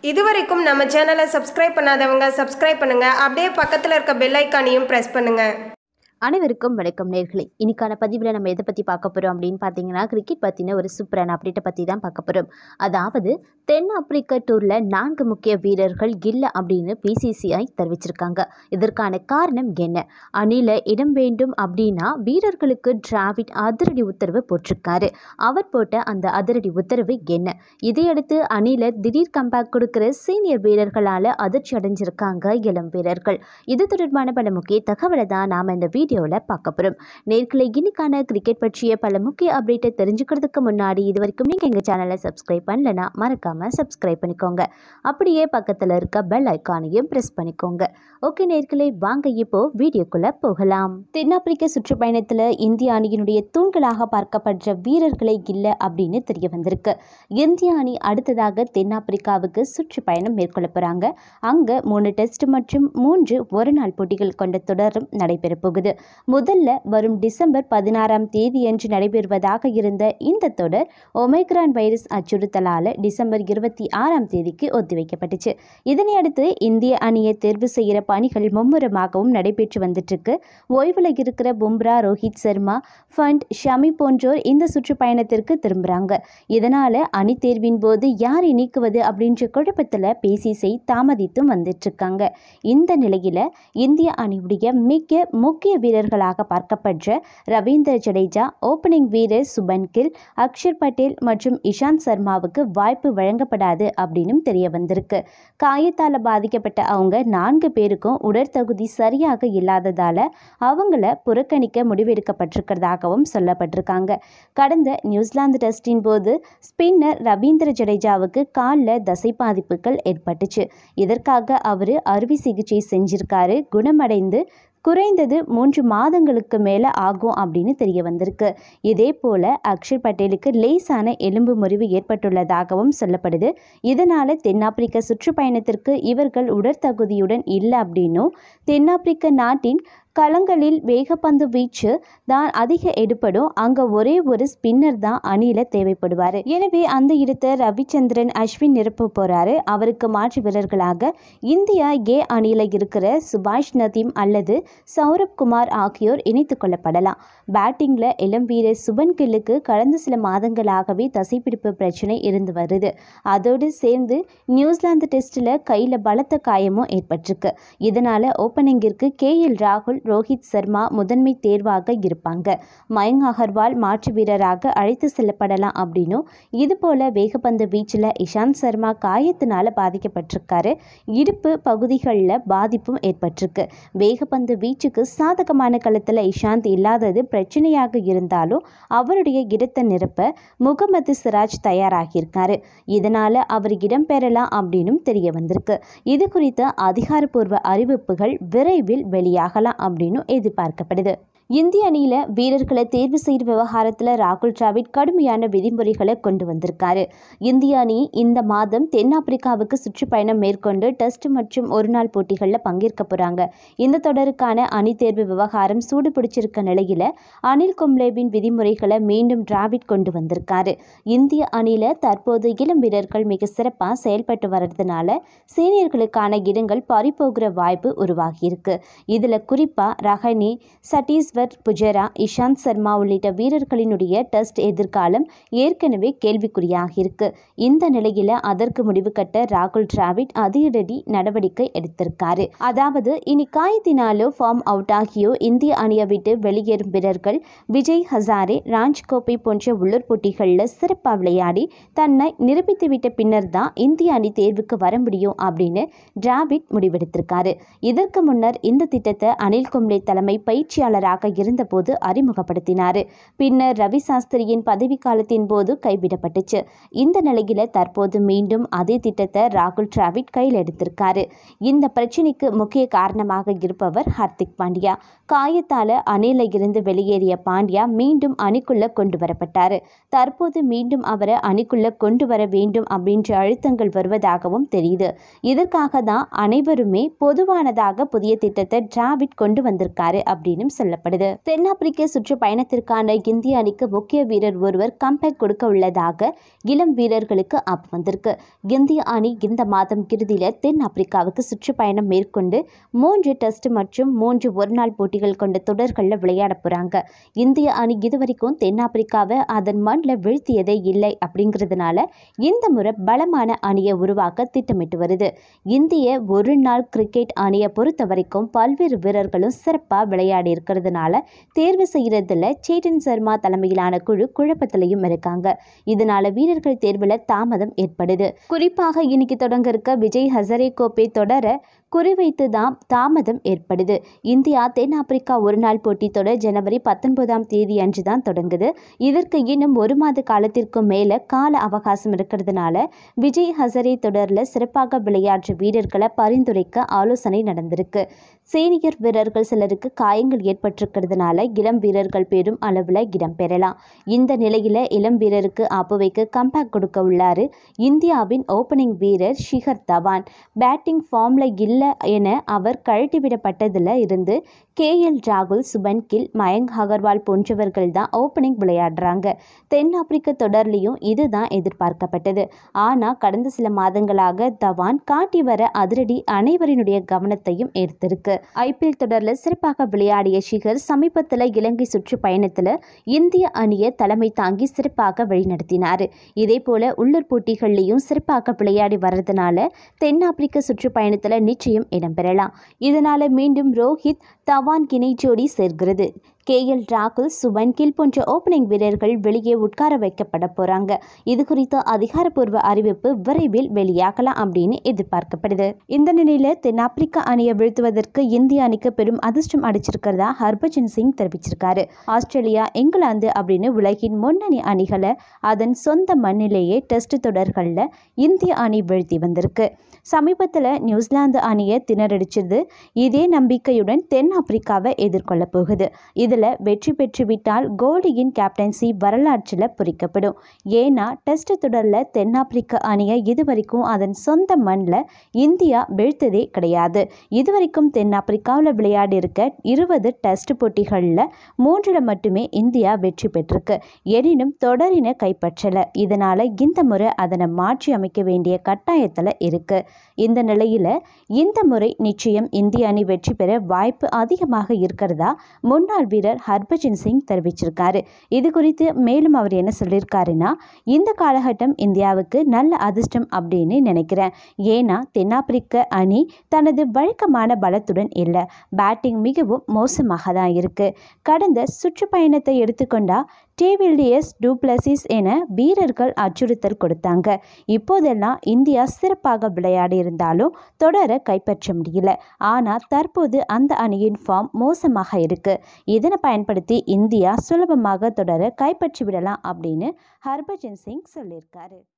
இதுவரைக்கும் நம்ம சேனலை சப்ஸ்கிரைப் பண்ணாதவங்க சப்ஸ்கிரைப் பண்ணுங்க அப்படியே பக்கத்தில் இருக்க பெல் ஐக்கானையும் ப்ரெஸ் பண்ணுங்க அனைவருக்கும் வணக்கம் நேர்களே இன்னைக்கான பதிவில் நம்ம எதை பற்றி பார்க்க போகிறோம் அப்படின்னு பார்த்தீங்கன்னா கிரிக்கெட் பற்றின ஒரு சூப்பரான அப்டேட்டை பற்றி தான் பார்க்க போகிறோம் அதாவது தென் ஆப்பிரிக்க டூரில் நான்கு முக்கிய வீரர்கள் இல்லை அப்படின்னு பிசிசிஐ தெரிவிச்சிருக்காங்க இதற்கான காரணம் என்ன அணில இடம் வேண்டும் அப்படின்னா வீரர்களுக்கு டிராவிட் அதிரடி உத்தரவு போட்டிருக்காரு அவர் போட்ட அந்த அதிரடி உத்தரவு என்ன இதையடுத்து அணில திடீர் கம்பேக் கொடுக்கிற சீனியர் வீரர்களால் அதிர்ச்சி அடைஞ்சிருக்காங்க இளம் வீரர்கள் இது தொடர்பான பல முக்கிய தகவலை தான் நாம் இந்த வீடியோவில் பார்க்க போகிறோம் நேர்களை இன்னைக்கான கிரிக்கெட் பற்றிய பல முக்கிய அப்டேட்டை தெரிஞ்சுக்கிறதுக்கு முன்னாடி இது வரைக்கும் நீங்கள் எங்கள் சேனலை சப்ஸ்கிரைப் பண்ணலனா மறக்காமல் சப்ஸ்கிரைப் பண்ணிக்கோங்க அப்படியே பக்கத்தில் இருக்க பெல் ஐக்கானையும் ப்ரெஸ் பண்ணிக்கோங்க ஓகே நேர்களை வாங்க இப்போ வீடியோக்குள்ளே போகலாம் தென்னாப்பிரிக்க சுற்றுப்பயணத்தில் இந்திய அணியினுடைய தூண்களாக பார்க்கப்படுற வீரர்களே இல்லை அப்படின்னு தெரிய வந்திருக்கு இந்திய அணி அடுத்ததாக தென்னாப்பிரிக்காவுக்கு சுற்றுப்பயணம் மேற்கொள்ள போகிறாங்க அங்கே மூணு டெஸ்ட் மற்றும் மூன்று ஒருநாள் போட்டிகள் கொண்ட தொடரும் நடைபெற போகுது முதல்ல வரும் டிசம்பர் பதினாறாம் தேதியன்று நடைபெறுவதாக இருந்த இந்த தொடர் ஒமைக்ரான் வைரஸ் அச்சுறுத்தலால் டிசம்பர் இருபத்தி ஆறாம் தேதிக்கு ஒத்திவைக்கப்பட்டுச்சு இதனை அடுத்து இந்திய அணியை தேர்வு செய்கிற பணிகள் மும்முரமாகவும் நடைபெற்று வந்துட்டுருக்கு ஓய்வில் இருக்கிற பும்ரா ரோஹித் சர்மா ஃபண்ட் ஷமி போன்றோர் இந்த சுற்றுப்பயணத்திற்கு திரும்புகிறாங்க இதனால் அணி தேர்வின் போது யாரை நீக்குவது அப்படின்ற குழப்பத்தில் பிசிசி தாமதித்தும் வந்துட்டுருக்காங்க இந்த நிலையில் இந்திய அணியுடைய மிக முக்கிய வீரர்களாக பார்க்கப்படுற ரவீந்திர ஜடேஜா ஓப்பனிங் வீரர் சுபன் கில் அக்ஷர் பட்டேல் மற்றும் இஷாந்த் சர்மாவுக்கு வாய்ப்பு வழங்கப்படாது அப்படின்னும் தெரிய வந்திருக்கு காயத்தால் பாதிக்கப்பட்ட அவங்க நான்கு பேருக்கும் உடற்தகுதி சரியாக இல்லாததால் அவங்கள புறக்கணிக்க முடிவெடுக்கப்பட்டிருக்கிறதாகவும் சொல்லப்பட்டிருக்காங்க கடந்த நியூசிலாந்து டெஸ்டின் போது ஸ்பின்னர் ரவீந்திர ஜடேஜாவுக்கு காலில் தசை பாதிப்புகள் ஏற்பட்டுச்சு இதற்காக அவர் அறுவை சிகிச்சை செஞ்சிருக்காரு குணமடைந்து குறைந்தது மூன்று மாதங்களுக்கு மேலே ஆகும் அப்படின்னு தெரிய வந்திருக்கு இதே போல் அக்ஷர் பட்டேலுக்கு லேசான எலும்பு முறிவு ஏற்பட்டுள்ளதாகவும் சொல்லப்படுது இதனால் தென்னாப்பிரிக்க சுற்றுப்பயணத்திற்கு இவர்கள் உடற்தகுதியுடன் இல்லை அப்படின்னும் தென்னாப்பிரிக்க நாட்டின் களங்களில் வேகப்பந்து வீச்சு தான் அதிக எடுப்படும் அங்கே ஒரே ஒரு ஸ்பின்னர் தான் அணியில் தேவைப்படுவார் எனவே அந்த இடத்தை ரவிச்சந்திரன் அஸ்வின் நிரப்ப போகிறாரு அவருக்கு மாற்று வீரர்களாக இந்தியா ஏ அணியில் இருக்கிற சுபாஷ் நதீம் அல்லது சௌரப் குமார் ஆகியோர் இணைத்து கொள்ளப்படலாம் பேட்டிங்கில் இளம் வீரர் சுபன் கில்லுக்கு கடந்த சில மாதங்களாகவே தசைப்பிடிப்பு பிரச்சனை இருந்து வருது அதோடு சேர்ந்து நியூசிலாந்து டெஸ்ட்டில் கையில் பலத்த காயமும் ஏற்பட்டிருக்கு இதனால் ஓப்பனிங்கிற்கு கே எல் ராகுல் ரோஹித் சர்மா முதன்மை தேர்வாக இருப்பாங்க மயங்க் அகர்வால் மாற்று வீரராக அழைத்து செல்லப்படலாம் அப்படின்னும் இதுபோல வேகப்பந்து வீச்சில் இஷாந்த் சர்மா காயத்தினால பாதிக்கப்பட்டிருக்காரு இடுப்பு பகுதிகளில் பாதிப்பும் ஏற்பட்டிருக்கு வேகப்பந்து வீச்சுக்கு சாதகமான களத்தில் இஷாந்த் இல்லாதது பிரச்சனையாக இருந்தாலும் அவருடைய இடத்தை நிரப்ப முகமது சிராஜ் தயாராகியிருக்காரு இதனால் அவர் இடம் பெறலாம் அப்படின்னும் தெரிய வந்திருக்கு இது குறித்த அதிகாரப்பூர்வ அறிவிப்புகள் விரைவில் வெளியாகலாம் அப்படின்னு எதிர்பார்க்கப்படுது இந்திய அணியில் வீரர்களை தேர்வு செய்கிற விவகாரத்தில் ராகுல் டிராவிட் கடுமையான விதிமுறைகளை கொண்டு வந்திருக்காரு இந்திய அணி இந்த மாதம் தென்னாப்பிரிக்காவுக்கு சுற்றுப்பயணம் மேற்கொண்டு டெஸ்ட் மற்றும் ஒருநாள் போட்டிகளில் பங்கேற்க போகிறாங்க இந்த தொடருக்கான அணி தேர்வு விவகாரம் சூடு பிடிச்சிருக்க நிலையில் அனில் கும்ளேவின் விதிமுறைகளை மீண்டும் டிராவிட் கொண்டு வந்திருக்காரு இந்திய அணியில் தற்போது இளம் வீரர்கள் மிக சிறப்பாக செயல்பட்டு வர்றதுனால சீனியர்களுக்கான இடங்கள் பறிபோகிற வாய்ப்பு உருவாகியிருக்கு இதில் குறிப்பாக ரஹனி சட்டீஸ்வர் புஜரா இஷாந்த் சர்மா உள்ளிட்ட வீரர்களினுடைய டெஸ்ட் எதிர்காலம் ஏற்கனவே கேள்விக்குறியாகியிருக்கு இந்த நிலையில் அதற்கு முடிவு கட்ட ராகுல் டிராவிட் அதிரடி நடவடிக்கை எடுத்திருக்காரு அதாவது இனி காயத்தினாலோ ஃபார்ம் அவுட் ஆகியோ இந்திய அணியை விட்டு வெளியேறும் வீரர்கள் விஜய் ஹசாரே ராஞ்ச் கோப்பை போன்ற உள்ளூர் போட்டிகளில் சிறப்பாக விளையாடி தன்னை நிரூபித்துவிட்ட பின்னர் தான் இந்திய அணி தேர்வுக்கு வர முடியும் அப்படின்னு டிராவிட் முடிவெடுத்திருக்காரு இதற்கு முன்னர் இந்த திட்டத்தை அனில் கும்ளே தலைமை பயிற்சியாளராக இருந்தபோது அறிமுகப்படுத்தினார் பின்னர் ரவி சாஸ்திரியின் பதவி காலத்தின் போது கைவிடப்பட்டுச்சு இந்த நிலையில தற்போது மீண்டும் அதே திட்டத்தை ராகுல் டிராவிட் கையில் எடுத்திருக்காரு இந்த பிரச்சனைக்கு முக்கிய காரணமாக இருப்பவர் ஹர்திக் பாண்டியா காயத்தால அணில இருந்து வெளியேறிய பாண்டியா மீண்டும் அணிக்குள்ள கொண்டு வரப்பட்டார் தற்போது மீண்டும் அவரை அணிக்குள்ள கொண்டு வர வேண்டும் அப்படின்ற அழுத்தங்கள் வருவதாகவும் தெரியுது இதற்காக தான் அனைவருமே பொதுவானதாக புதிய திட்டத்தை டிராவிட் கொண்டு வந்திருக்காரு அப்படின்னு சொல்லப்படுது எதிர்பார்க்கப்படுது தென்னாப்பிரிக்க சுற்றுப்பயணத்திற்கான இந்திய அணிக்கு முக்கிய வீரர் ஒருவர் கம்பேக் கொடுக்க உள்ளதாக இளம் வீரர்களுக்கு அப் வந்திருக்கு இந்திய அணி இந்த மாதம் இறுதியில் தென்னாப்பிரிக்காவுக்கு சுற்றுப்பயணம் மேற்கொண்டு மூன்று டெஸ்ட் மற்றும் மூன்று ஒருநாள் போட்டிகள் கொண்ட தொடர்களில் விளையாட போகிறாங்க இந்திய அணி இதுவரைக்கும் தென்னாப்பிரிக்காவை அதன் மண்ணில் வீழ்த்தியதே இல்லை அப்படிங்கிறதுனால இந்த முறை பலமான அணியை உருவாக்க திட்டமிட்டு வருது இந்திய ஒரு நாள் கிரிக்கெட் அணியை பொறுத்த வரைக்கும் பல்வேறு வீரர்களும் சிறப்பாக விளையாடி இருக்கிறதுனால தேர்வு செய்யறதுல சேட்டன் சர்மா தலைமையிலான குழு குழப்பத்திலையும் இருக்காங்க இதனால வீரர்கள் தேர்வில் தாமதம் ஏற்படுது குறிப்பாக இன்னைக்கு தொடங்க இருக்க விஜய் ஹசரே கோப்பை தொடர குறிவைத்து தான் தாமதம் ஏற்படுது இந்தியா தென்னாப்பிரிக்கா ஒருநாள் போட்டி தொடர் ஜனவரி பத்தொன்பதாம் தேதி அன்று தான் தொடங்குது இதற்கு இன்னும் ஒரு மாத காலத்திற்கு மேலே கால அவகாசம் இருக்கிறதுனால விஜய் ஹசரே தொடரில் சிறப்பாக விளையாற்ற வீரர்களை பரிந்துரைக்க ஆலோசனை நடந்திருக்கு சீனியர் வீரர்கள் சிலருக்கு காயங்கள் ஏற்பட்டிருக்கிறதுனால இளம் வீரர்கள் பெரும் அளவில் இடம் பெறலாம் இந்த நிலையில் இளம் வீரருக்கு ஆப்பு வைக்க கம்பேக் கொடுக்க உள்ளாரு இந்தியாவின் ஓப்பனிங் வீரர் ஷிகர் தவான் பேட்டிங் ஃபார்மில் இல்லை என அவர் கழட்டிவிடப்பட்டதில் இருந்து கே எல் ராகுல் சுபன் கில் மயங்க் அகர்வால் போன்றவர்கள் தான் ஓப்பனிங் விளையாடுறாங்க தென்னாப்பிரிக்க தொடர்லையும் இதுதான் எதிர்பார்க்கப்பட்டது ஆனால் கடந்த சில மாதங்களாக தவான் காட்டி வர அதிரடி அனைவரினுடைய கவனத்தையும் ஈர்த்திருக்கு ஐபிஎல் தொடரில் சிறப்பாக விளையாடிய ஷிகர் சமீபத்தில் இலங்கை சுற்றுப்பயணத்தில் இந்திய அணியை தலைமை தாங்கி சிறப்பாக வழிநடத்தினார் இதே போல உள்ளூர் போட்டிகள்லையும் சிறப்பாக விளையாடி வர்றதுனால தென்னாப்பிரிக்க சுற்றுப்பயணத்தில் நிச்சயம் இடம்பெறலாம் இதனால் மீண்டும் ரோஹித் தவான் இணை ஜோடி சேர்கிறது கே எல் ராகுல் சுபன் கில் போன்ற ஓப்பனிங் வீரர்கள் வெளியே உட்கார வைக்கப்பட போறாங்க இது குறித்த அதிகாரப்பூர்வ அறிவிப்பு விரைவில் வெளியாகலாம் அப்படின்னு எதிர்பார்க்கப்படுது இந்த நிலையில தென்னாப்பிரிக்கா அணியை வீழ்த்துவதற்கு இந்திய அணிக்கு பெரும் அதிர்ஷ்டம் அடிச்சிருக்கிறதா ஹர்பஜன் சிங் தெரிவிச்சிருக்காரு ஆஸ்திரேலியா இங்கிலாந்து அப்படின்னு உலகின் முன்னணி அணிகளை அதன் சொந்த மண்ணிலேயே டெஸ்ட் தொடர்களில் இந்திய அணி வீழ்த்தி வந்திருக்கு சமீபத்தில் நியூசிலாந்து அணியை திணறடிச்சது இதே நம்பிக்கையுடன் தென்னாப்பிரிக்காவை எதிர்கொள்ள போகுது இதில் வெற்றி பெற்றுவிட்டால் கோலியின் கேப்டன்சி வரலாற்றில் பொறிக்கப்படும் ஏன்னா டெஸ்ட் தொடரில் தென்னாப்பிரிக்க அணியை இதுவரைக்கும் அதன் சொந்த மண்ணில் இந்தியா வீழ்த்ததே கிடையாது இதுவரைக்கும் தென்னாப்பிரிக்காவில் விளையாடி இருக்க இருபது டெஸ்ட் போட்டிகளில் மூன்றில் மட்டுமே இந்தியா வெற்றி பெற்றிருக்கு எனினும் தொடரினை கைப்பற்றலை இதனால் இந்த முறை அதனை மாற்றி அமைக்க வேண்டிய கட்டாயத்தில் இருக்கு இந்த நிலையில் இந்த முறை நிச்சயம் இந்திய அணி வெற்றி பெற வாய்ப்பு அதிகமாக இருக்கிறதா முன்னாள் வீரர் ஹர்பஜன் சிங் தெரிவிச்சிருக்காரு இது குறித்து மேலும் அவர் என்ன சொல்லியிருக்காருன்னா இந்த காலகட்டம் இந்தியாவுக்கு நல்ல அதிர்ஷ்டம் அப்படின்னு நினைக்கிறேன் ஏன்னா தென்னாப்பிரிக்க அணி தனது வழக்கமான பலத்துடன் இல்லை பேட்டிங் மிகவும் மோசமாக தான் இருக்கு கடந்த சுற்றுப்பயணத்தை எடுத்துக்கொண்டா டேவில்டியஸ் டூப்ளசிஸ் என வீரர்கள் அச்சுறுத்தல் கொடுத்தாங்க இப்போதெல்லாம் இந்தியா சிறப்பாக விளையாடி இருந்தாலும் தொடர கைப்பற்ற முடியல ஆனால் தற்போது அந்த அணியின் ஃபார்ம் மோசமாக இருக்கு இதனை பயன்படுத்தி இந்தியா சுலபமாக தொடர கைப்பற்றி விடலாம் அப்படின்னு ஹர்பஜன் சிங் சொல்லியிருக்காரு